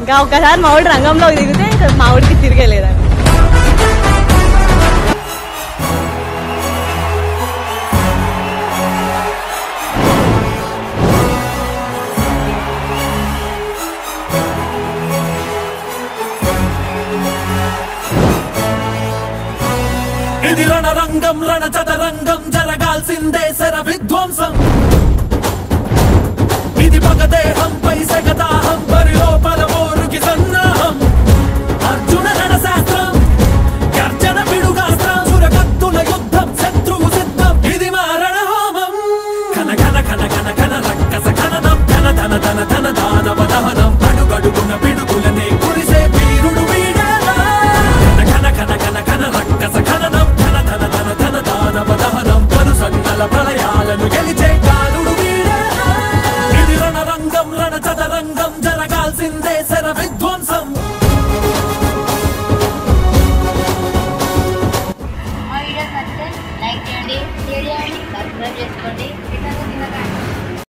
ఇంకా ఒక్కసారి మా ఊడి రంగంలో దిగితే ఇంకా మా ఊడికి తిరిగేలేదండి ఇది రణరంగం రణ చదరంగం జరగాల్సిందే శర విధ్వంసం ఇది పగదేహంపై సగదాహం పరిలోపల మోరుకి సన్నాహం అర్జున రణశాస్త్రం గర్జన పిడుగాస్త్రం సురకత్తుల యుద్ధం శత్రువు సిద్ధం ఇది మా రణహోమం కన కన కన కన కన రక్కస ఖననం ధన ధన ధన ధన దానవ దహనం అడుగడుగున పిడుగులనే కురిసే వీరుడు వీడేలా కన కన కన కన రక్కస ఖననం ధన ధన ధన ధన దానవ దహనం పలు సన్నల ప్రళయాలను గెలిచే కాలుడు వీడేలా ఇది రణరంగం రణ చదరంగం జరగాల్సిందే శర విధ్వంసం మా వీడియోస్ నచ్చితే లైక్ చేయండి షేర్ చేయండి సబ్స్క్రైబ్ చేసుకోండి ఇతరులకు తినకండి